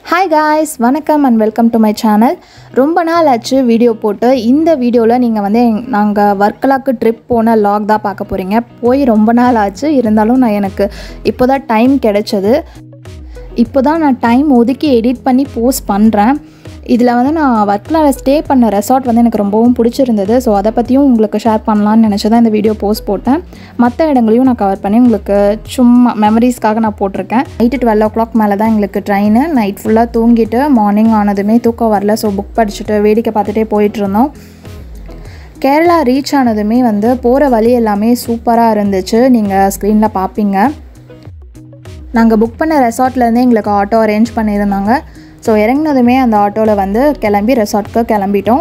Hi guys வணக்கம் and welcome to my channel ரொம்ப நாள் ஆச்சு வீடியோ போட்டு இந்த வீடியோவில் நீங்கள் வந்து நாங்கள் வர்க்கலாக்கு ட்ரிப் போன லாக் தான் பார்க்க போகிறீங்க போய் ரொம்ப நாள் ஆச்சு இருந்தாலும் நான் எனக்கு இப்போ தான் டைம் கிடைச்சது இப்போ தான் நான் டைம் ஒதுக்கி எடிட் பண்ணி போஸ்ட் பண்ணுறேன் இதில் வந்து நான் வர்க்கலாவில் ஸ்டே பண்ண ரெசார்ட் வந்து எனக்கு ரொம்பவும் பிடிச்சிருந்தது ஸோ அதை பற்றியும் உங்களுக்கு ஷேர் பண்ணலான்னு நினச்சி தான் இந்த வீடியோ போஸ்ட் போட்டேன் மற்ற இடங்களையும் நான் கவர் பண்ணி உங்களுக்கு சும்மா மெமரிஸ்க்காக நான் போட்டிருக்கேன் நைட்டு டுவெல் ஓ கிளாக் மேலே தான் எங்களுக்கு ட்ரெயின் நைட் ஃபுல்லாக தூங்கிட்டு மார்னிங் ஆனதுமே தூக்கம் வரல ஸோ புக் படிச்சுட்டு வேடிக்கை பார்த்துட்டே போயிட்டு இருந்தோம் கேரளா ரீச் ஆனதுமே வந்து போகிற வழி எல்லாமே சூப்பராக இருந்துச்சு நீங்கள் ஸ்க்ரீனில் பார்ப்பீங்க நாங்கள் புக் பண்ண ரெசார்ட்லேருந்தே எங்களுக்கு ஆட்டோ அரேஞ்ச் பண்ணியிருந்தாங்க ஸோ இறங்கினதுமே அந்த ஆட்டோவில் வந்து கிளம்பி ரெசார்ட்க்கு கிளம்பிட்டோம்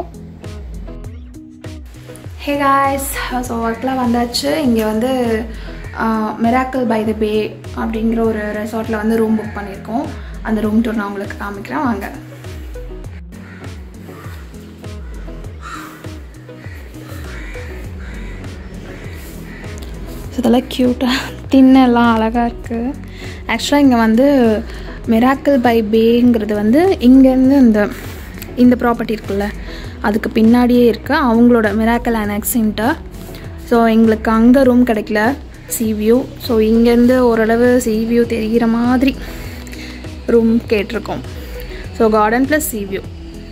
ஹே காய்ஸ் ஸோ ஒர்க்கில் வந்தாச்சு இங்கே வந்து மிராக்கிள் பை த பே அப்படிங்கிற ஒரு ரெசார்ட்டில் வந்து ரூம் புக் பண்ணியிருக்கோம் அந்த ரூம் டூர் நான் உங்களுக்கு காமிக்கிறேன் வாங்க ஸோ இதெல்லாம் க்யூட்டாக தின்னெல்லாம் அழகாக இருக்குது ஆக்சுவலாக இங்கே வந்து மிராக்கிள் பை பேங்கிறது வந்து இங்கேருந்து இந்த இந்த ப்ராப்பர்ட்டி இருக்குல்ல அதுக்கு பின்னாடியே இருக்குது அவங்களோட மிராக்கிள் அனெக்ஸின்ட்டு ஸோ எங்களுக்கு அங்கே ரூம் கிடைக்கல சி வியூ ஸோ இங்கேருந்து ஓரளவு சி வியூ தெரிகிற மாதிரி ரூம் கேட்டிருக்கோம் so garden plus sea view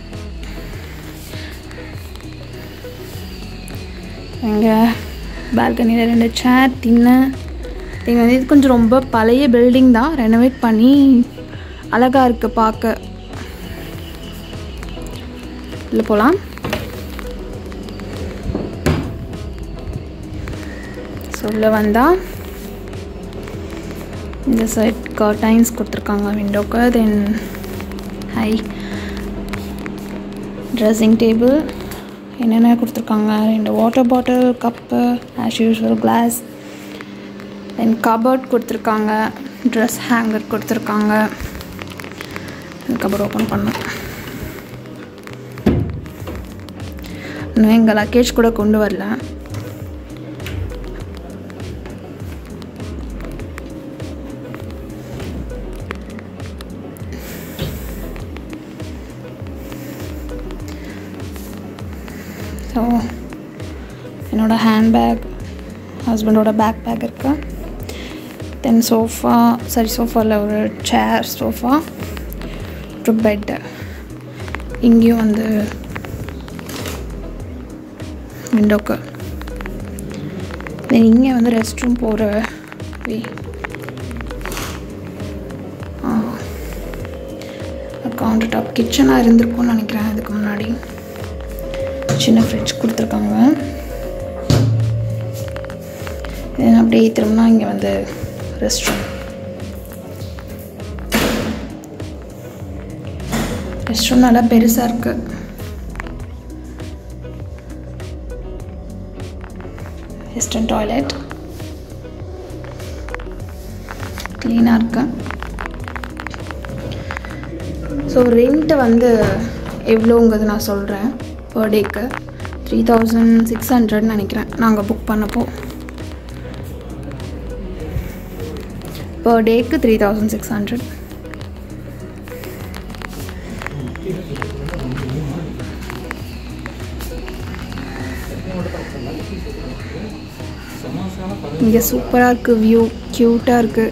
இங்கே பால்கனியில் ரெண்டு சேர் தின்ன இங்கே வந்து இது கொஞ்சம் ரொம்ப பழைய பில்டிங் தான் ரெனோவேட் பண்ணி அழகாக இருக்குது பார்க்க இல்லை போகலாம் சொல்ல வந்தால் இந்த சைட் கர்டைன்ஸ் கொடுத்துருக்காங்க விண்டோக்கு தென் ஹை ட்ரெஸ்ஸிங் டேபிள் என்னென்ன கொடுத்துருக்காங்க ரெண்டு water bottle cup as usual glass then cupboard கொடுத்துருக்காங்க ட்ரெஸ் ஹேங்கர் கொடுத்துருக்காங்க கபர்ட் ஓப்பன் பண்ணோம் இன்னும் எங்கள் லக்கேஜ் கூட கொண்டு வரல ஸோ என்னோடய ஹேண்ட்பேக் ஹஸ்பண்டோட பேக் பேக் இருக்கு தென் சோஃபா சரி சோஃபாவில் ஒரு சேர் சோஃபா ஒரு பெட்டு இங்கேயும் வந்து விண்டோக்கு தென் இங்கே வந்து ரெஸ்ட் ரூம் போகிற வே கவுண்டர் டாப் கிச்சனாக இருந்திருக்கும்னு நினைக்கிறேன் அதுக்கு முன்னாடி சின்ன ஃப்ரிட்ஜ் கொடுத்துருக்காங்க அப்படியே திரும்பினா இங்கே வந்து ரெஸ்ட் ரூம் ரெஸ்ட் ரூம் நல்லா பெருசாக இருக்குது வெஸ்டர்ன் டாய்லெட் க்ளீனாக இருக்கு ஸோ ரெண்ட்டு வந்து எவ்வளோங்கிறது நான் சொல்கிறேன் பர் டேக்கு த்ரீ தௌசண்ட் சிக்ஸ் ஹண்ட்ரட்னு நினைக்கிறேன் நாங்கள் புக் பண்ணப்போ பர் டேக்கு த்ரீ தௌசண்ட் சிக்ஸ் ஹண்ட்ரட் இங்கே சூப்பராக இருக்குது வியூ க்யூட்டாக இருக்குது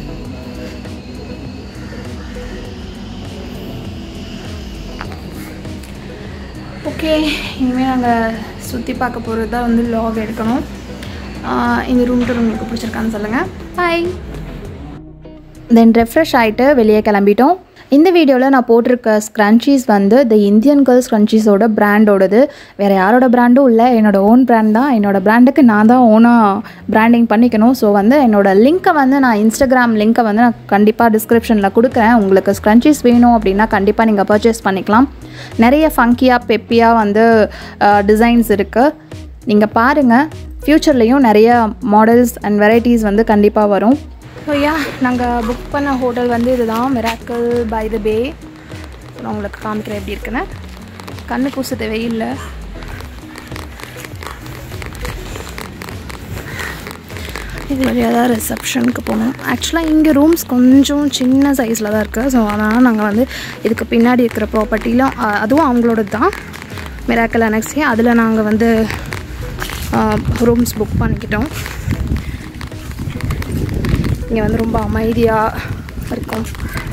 ஓகே இனிமேல் நாங்கள் சுற்றி பார்க்க போகிறது தான் வந்து லாக் எடுக்கணும் இந்த ரூம் டூர் உங்களுக்கு பிடிச்சிருக்கான்னு சொல்லுங்கள் பாய் தென் ரெஃப்ரெஷ் ஆகிட்டு வெளியே கிளம்பிட்டோம் இந்த வீடியோவில் நான் போட்டிருக்க ஸ்க்ரன்ச்சீஸ் வந்து த இந்தியன் கேர்ள்ஸ் ஸ்க்ரன்ச்சீஸோட பிராண்டோடது வேறு யாரோட பிராண்டும் இல்லை என்னோடய ஓன் பிராண்ட் தான் என்னோடய பிராண்டுக்கு நான் தான் ஓனாக பிராண்டிங் பண்ணிக்கணும் ஸோ வந்து என்னோடய லிங்க்கை வந்து நான் இன்ஸ்டாகிராம் லிங்க்கை வந்து நான் கண்டிப்பாக டிஸ்கிரிப்ஷனில் கொடுக்குறேன் உங்களுக்கு ஸ்க்ரன்ச்சீஸ் வேணும் அப்படின்னா கண்டிப்பாக நீங்கள் பர்ச்சேஸ் பண்ணிக்கலாம் நிறைய ஃபங்கியாக பெப்பியாக வந்து டிசைன்ஸ் இருக்குது நீங்கள் பாருங்கள் ஃப்யூச்சர்லேயும் நிறைய மாடல்ஸ் அண்ட் வெரைட்டிஸ் வந்து கண்டிப்பாக வரும் ஸோ யா நாங்கள் புக் பண்ண ஹோட்டல் வந்து இதுதான் மிராக்கிள் பை த பே நான் உங்களுக்கு காமிக்கிறேன் எப்படி இருக்குன்னு கண்ணு பூசுது வெயிலில் இது வழியாக தான் ரிசப்ஷனுக்கு போகணும் ஆக்சுவலாக இங்கே ரூம்ஸ் கொஞ்சம் சின்ன சைஸில் தான் இருக்குது ஸோ அதனால் நாங்கள் வந்து இதுக்கு பின்னாடி இருக்கிற ப்ராப்பர்ட்டிலாம் அதுவும் அவங்களோடது தான் மிராக்கல் அனெக்ஸி அதில் நாங்கள் வந்து ரூம்ஸ் புக் பண்ணிக்கிட்டோம் இங்கே வந்து ரொம்ப அமைதியாக இருக்கும்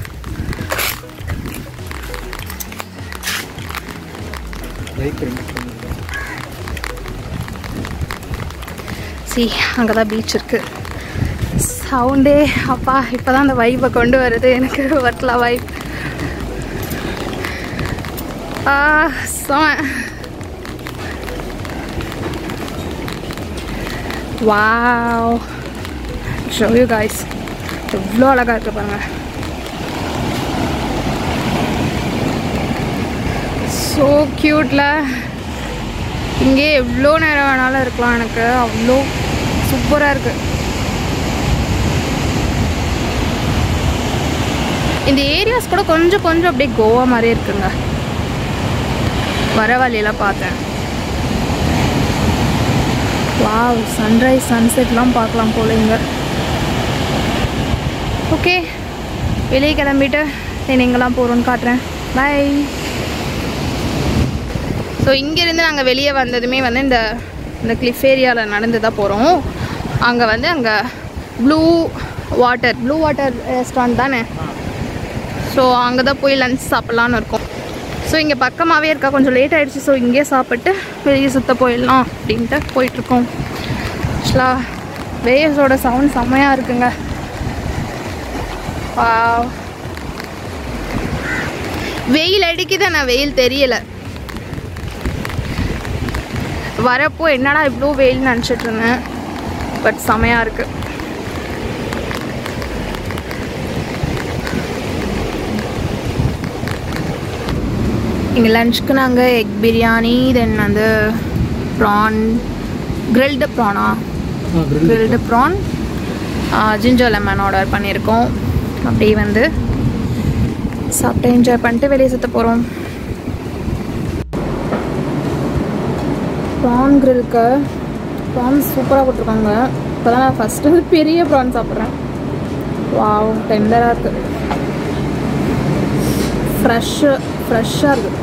சி அங்கே தான் பீச் இருக்குது சவுண்டே அப்பா இப்போ தான் அந்த வைப்பை கொண்டு வருது எனக்கு வர்த்தலா வைப் ஆ செம வாவ் ஷோ யூ காய்ஸ் எவ்வளோ அழகாக இருக்கு பாருங்க ஸோ க்யூட்ல இங்கே எவ்வளோ நேரம் வேணாலும் இருக்கலாம் எனக்கு அவ்வளோ சூப்பராக இருக்கு இந்த ஏரியாஸ் கூட கொஞ்சம் கொஞ்சம் அப்படியே கோவா மாதிரியே இருக்குங்க வர வழியெல்லாம் பார்த்தேன் வாவ் சன்ரைஸ் சன்செட்லாம் பார்க்கலாம் போல இங்கே ஓகே வெளியே கிளம்பிட்டு தென் எங்கெல்லாம் போகிறோன்னு காட்டுறேன் பை ஸோ இங்கேருந்து நாங்கள் வெளியே வந்ததுமே வந்து இந்த இந்த கிளிஃப் ஏரியாவில் நடந்து தான் போகிறோம் அங்கே வந்து அங்கே blue water blue water restaurant தானே ஸோ அங்கே தான் போய் லஞ்ச் சாப்பிட்லான்னு இருக்கோம் ஸோ இங்கே பக்கமாகவே இருக்கா கொஞ்சம் லேட் ஆகிடுச்சு ஸோ இங்கேயே சாப்பிட்டு வெளியே சுத்த போயிடலாம் அப்படின்ட்டு போயிட்டுருக்கோம் ஆக்சுவலாக வேவ்ஸோட சவுண்ட் செம்மையாக இருக்குங்க Wow. வெயில் அடிக்குது ஆனால் வெயில் தெரியலை வரப்போ என்னடா இவ்வளோ வெயில் நினச்சிட்டு இருந்தேன் பட் செமையாக இருக்கு இங்கே லஞ்சுக்கு நாங்கள் எக் பிரியாணி தென் வந்து ப்ரான் கிரில்டு ப்ரானா grilled prawn ginger lemon order பண்ணியிருக்கோம் அப்படியே வந்து சாப்பிட்டு என்ஜாய் பண்ணிட்டு வெளியே சுற்ற போகிறோம் ப்ரான் கிரில்க்கு ப்ரான்ஸ் சூப்பராக போட்டிருக்காங்க இப்போ தான் நான் ஃபஸ்ட்டு பெரிய ப்ரான் சாப்பிட்றேன் வாவ் டெண்டராக இருக்குது ஃப்ரெஷ்ஷு ஃப்ரெஷ்ஷாக இருக்குது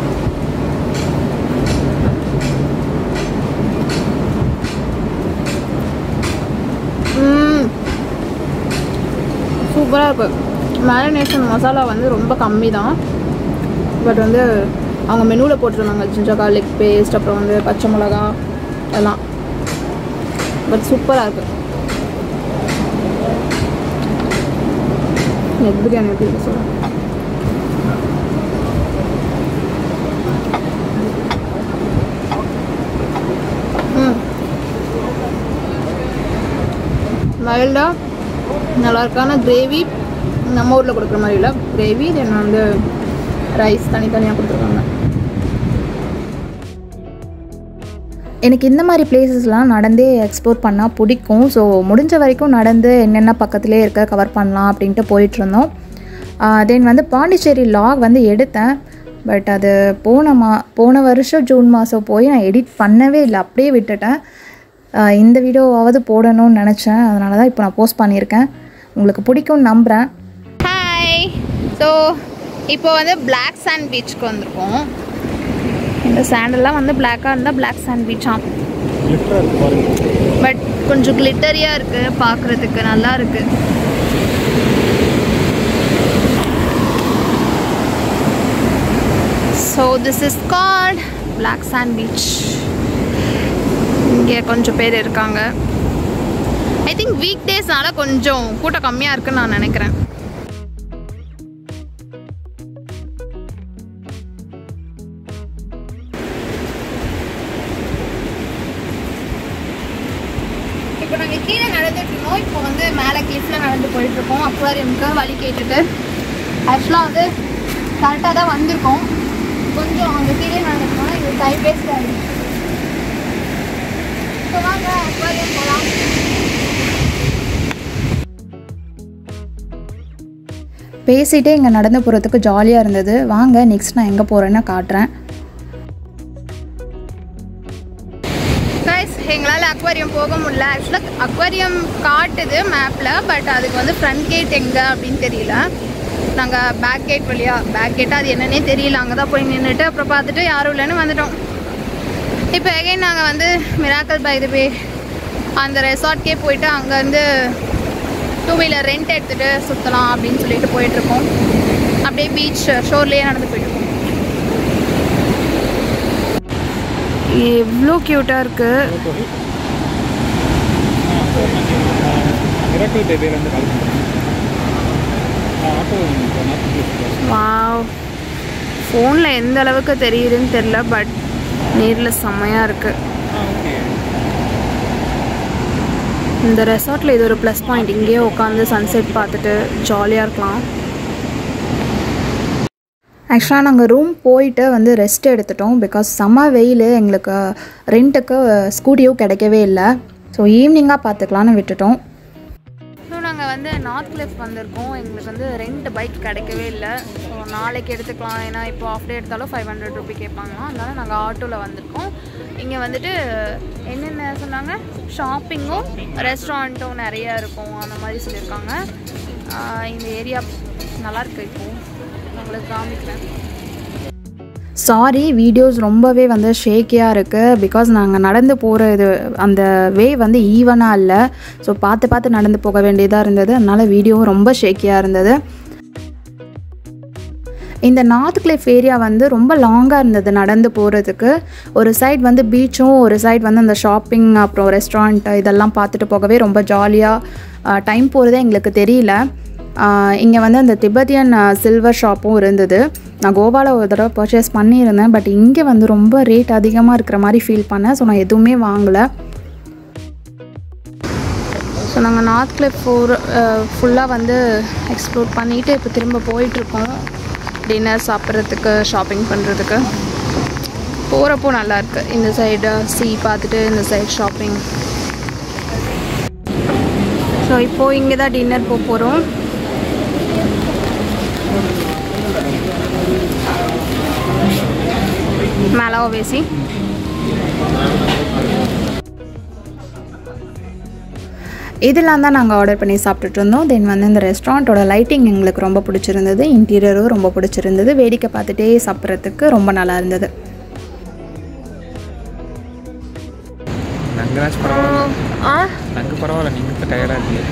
சூப்பராக இருக்குது மேரினேஷன் மசாலா வந்து ரொம்ப கம்மி தான் பட் வந்து அவங்க மெனுவில் போட்டிருந்தாங்க ஜிஞ்சர் garlic பேஸ்ட் அப்புறம் வந்து பச்சை மிளகா எல்லாம் பட் சூப்பராக இருக்குது எக் பிரியாணி எப்படி இருக்கு சொல்லுங்கள் ம் மைல்டாக நல்லா இருக்கான கிரேவி நம்ம ஊரில் கொடுக்குற மாதிரி இல்லை கிரேவி தென் வந்து ரைஸ் தனித்தனியாக கொடுத்துருக்காங்க எனக்கு இந்த மாதிரி பிளேசஸ்லாம் நடந்தே எக்ஸ்ப்ளோர் பண்ணால் பிடிக்கும் ஸோ முடிஞ்ச வரைக்கும் நடந்து என்னென்ன பக்கத்துலேயே இருக்க கவர் பண்ணலாம் அப்படின்ட்டு போயிட்டுருந்தோம் தென் வந்து பாண்டிச்சேரி லாக் வந்து எடுத்தேன் பட் அது போன மா போன வருஷம் ஜூன் மாதம் போய் நான் எடிட் பண்ணவே இல்லை அப்படியே விட்டுட்டேன் ஆஹ் இந்த வீடியோவாவது போடணும்னு நினச்சேன் அதனால தான் இப்போ நான் போஸ்ட் பண்ணியிருக்கேன் உங்களுக்கு பிடிக்கும்னு நம்புகிறேன் ஹாய் ஸோ இப்போ வந்து பிளாக் சாண்ட் பீச்சுக்கு வந்திருக்கோம் இந்த சாண்டெல்லாம் வந்து பிளாக்காக இருந்தால் பிளாக் சாண்ட் பீச்சாம் பட் கொஞ்சம் கிளிட்டரியாக இருக்குது பார்க்குறதுக்கு நல்லா இருக்குது so this is called black sand beach இங்கே கொஞ்சம் பேர் இருக்காங்க ஐ திங்க் வீக் டேஸ்னால கொஞ்சம் கூட்டம் கம்மியாக இருக்குன்னு நான் நினைக்கிறேன் இப்போ நாங்கள் கீழே நடந்துட்டு இருந்தோம் இப்போ வந்து மேலே கிளிஃப்ல நடந்து போயிட்டு இருக்கோம் அக்வாரியமுக்கு வழி கேட்டுட்டு ஆக்சுவலாக வந்து கரெக்டாக தான் வந்திருக்கோம் கொஞ்சம் அங்கே கீழே நடந்துட்டோம்னா இது டைம் வேஸ்ட் ஆகிடும் இப்போ வாங்க அக்வாரியம் போகலாம் பேசிகிட்டே இங்கே நடந்து போகிறதுக்கு ஜாலியாக இருந்தது வாங்க நெக்ஸ்ட் நான் எங்கே போகிறேன்னு காட்டுறேன் கைஸ் எங்களால் அக்வாரியம் அக்வாரியம் போக முடியல ஆக்சுவலாக அக்வாரியம் காட்டுது மேப்பில் பட் அதுக்கு வந்து ஃப்ரண்ட் கேட் எங்கே அப்படின்னு தெரியல நாங்கள் பேக் கேட் வழியா பேக் கேட்டாக அது என்னன்னே தெரியல அங்கே தான் போய் நின்றுட்டு அப்புறம் பார்த்துட்டு யாரும் இல்லைன்னு வந்துட்டோம் இப்போ எகைன் நாங்கள் வந்து மிராக்கல் பை தி பே அந்த ரெசார்ட்கே போயிட்டு அங்கேருந்து டூ வீலர் ரெண்ட் எடுத்துகிட்டு சுற்றலாம் அப்படின்னு சொல்லிட்டு போயிட்டுருக்கோம் அப்படியே பீச் ஷோர்லேயே நடந்து போயிட்டுருக்கோம் எவ்வளோ க்யூட்டாக இருக்குது மிராக்கிள் பேபிலேருந்து கால் பண்ணுறேன் ஆட்டோ வாவ் ஃபோனில் எந்த அளவுக்கு தெரியுதுன்னு தெரில பட் நேரில் செம்மையாக இருக்குது ஆ ஓகே இந்த ரெசார்ட்டில் இது ஒரு ப்ளஸ் பாயிண்ட் இங்கேயே உட்காந்து சன்செட் பார்த்துட்டு ஜாலியாக இருக்கலாம் ஆக்சுவலாக நாங்கள் ரூம் போயிட்டு வந்து ரெஸ்ட் எடுத்துட்டோம் பிகாஸ் செம்ம வெயில் எங்களுக்கு ரெண்ட்டுக்கு ஸ்கூட்டியும் கிடைக்கவே இல்லை ஸோ ஈவினிங்காக பார்த்துக்கலான்னு விட்டுட்டோம் ஸோ நாங்கள் வந்து நார்த் கிளிஃப் வந்திருக்கோம் எங்களுக்கு வந்து ரெண்ட் பைக் கிடைக்கவே இல்லை ஸோ நாளைக்கு எடுத்துக்கலாம் ஏன்னா இப்போ ஆஃப் டே எடுத்தாலும் ஃபைவ் ஹண்ட்ரட் ருபி கேட்பாங்க அதனால நாங்கள் ஆட்டோவில் வந்திருக்கோம் இங்கே வந்துட்டு என்னென்ன சொன்னாங்க ஷாப்பிங்கும் ரெஸ்டாரண்ட்டும் நிறைய இருக்கும் அந்த மாதிரி சொல்லியிருக்காங்க ஆஹ் இந்த ஏரியா நல்லாயிருக்கு இப்போது உங்களுக்கு காமிக்கிறேன் சாரி வீடியோஸ் ரொம்பவே வந்து ஷேக்கியாக இருக்குது பிகாஸ் நாங்கள் நடந்து போகிற இது அந்த வே வந்து ஈவனாக இல்லை ஸோ பார்த்து பார்த்து நடந்து போக வேண்டியதாக இருந்தது அதனால் வீடியோவும் ரொம்ப ஷேக்கியாக இருந்தது இந்த நார்த் கிளிஃப் ஏரியா வந்து ரொம்ப லாங்காக இருந்தது நடந்து போகிறதுக்கு ஒரு சைடு வந்து பீச்சும் ஒரு சைடு வந்து அந்த ஷாப்பிங் அப்புறம் ரெஸ்டாரண்ட் இதெல்லாம் பார்த்துட்டு போகவே ரொம்ப ஜாலியாக டைம் போகிறதே எங்களுக்கு தெரியல இங்கே வந்து அந்த திபெத்தியன் சில்வர் ஷாப்பும் இருந்தது நான் கோவாவில் ஒரு தடவை பர்ச்சேஸ் பண்ணியிருந்தேன் பட் இங்கே வந்து ரொம்ப ரேட் அதிகமாக இருக்கிற மாதிரி ஃபீல் பண்ணேன் ஸோ நான் எதுவுமே வாங்கலை ஸோ நாங்கள் நார்த் கிளிப் ஃபோர் ஃபுல்லாக வந்து எக்ஸ்ப்ளோர் பண்ணிவிட்டு இப்போ திரும்ப போயிட்டுருக்கோம் டின்னர் சாப்பிட்றதுக்கு ஷாப்பிங் பண்ணுறதுக்கு போகிறப்போ நல்லாயிருக்கு இந்த சைடு சி பார்த்துட்டு இந்த சைடு ஷாப்பிங் ஸோ இப்போது இங்கே தான் டின்னர் போக போகிறோம் மேலாவோ வேசி இதெல்லாம் தான் நாங்கள் ஆர்டர் பண்ணி சாப்பிட்டுட்டு இருந்தோம் தென் வந்து இந்த ரெஸ்டாரண்ட்டோட லைட்டிங் எங்களுக்கு ரொம்ப பிடிச்சிருந்தது இன்டீரியரும் ரொம்ப பிடிச்சிருந்தது வேடிக்கை பார்த்துட்டே சாப்பிட்றதுக்கு ரொம்ப நல்லா இருந்தது நாங்களாச்சும் பரவாயில்ல ஆ நாங்கள் பரவாயில்ல நீங்கள் இப்போ டயர்டாக இருக்கீங்க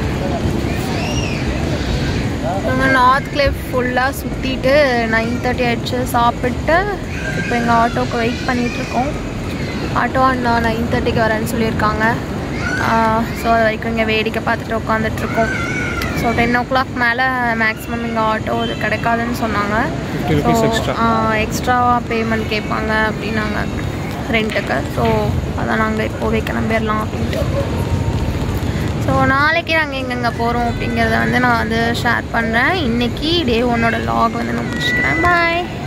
நாங்கள் நார்த் கிளிஃப் ஃபுல்லாக சுற்றிட்டு நைன் தேர்ட்டி ஆயிடுச்சு சாப்பிட்டு இப்போ எங்கள் ஆட்டோக்கு வெயிட் பண்ணிகிட்ருக்கோம் ஆட்டோ அண்ணா நைன் தேர்ட்டிக்கு வரேன்னு சொல்லியிருக்காங்க ஸோ அது வரைக்கும் இங்கே வேடிக்கை பார்த்துட்டு உட்காந்துட்ருக்கோம் ஸோ டென் ஓ கிளாக் மேலே மேக்ஸிமம் இங்கே ஆட்டோ இது கிடைக்காதுன்னு சொன்னாங்க ஃபிஃப்டி ருபீஸ் எக்ஸ்ட்ரா எக்ஸ்ட்ராவாக பேமெண்ட் கேட்பாங்க அப்படின்னாங்க ரெண்ட்டுக்கு ஸோ அதான் நாங்கள் இப்போவே கிளம்பிடலாம் அப்படின்ட்டு ஸோ நாளைக்கு நாங்கள் எங்கெங்கே போகிறோம் அப்படிங்கிறத வந்து நான் வந்து ஷேர் பண்ணுறேன் இன்றைக்கி டே ஒன்னோட லாக் வந்து நான் முடிச்சுக்கிறேன் பாய்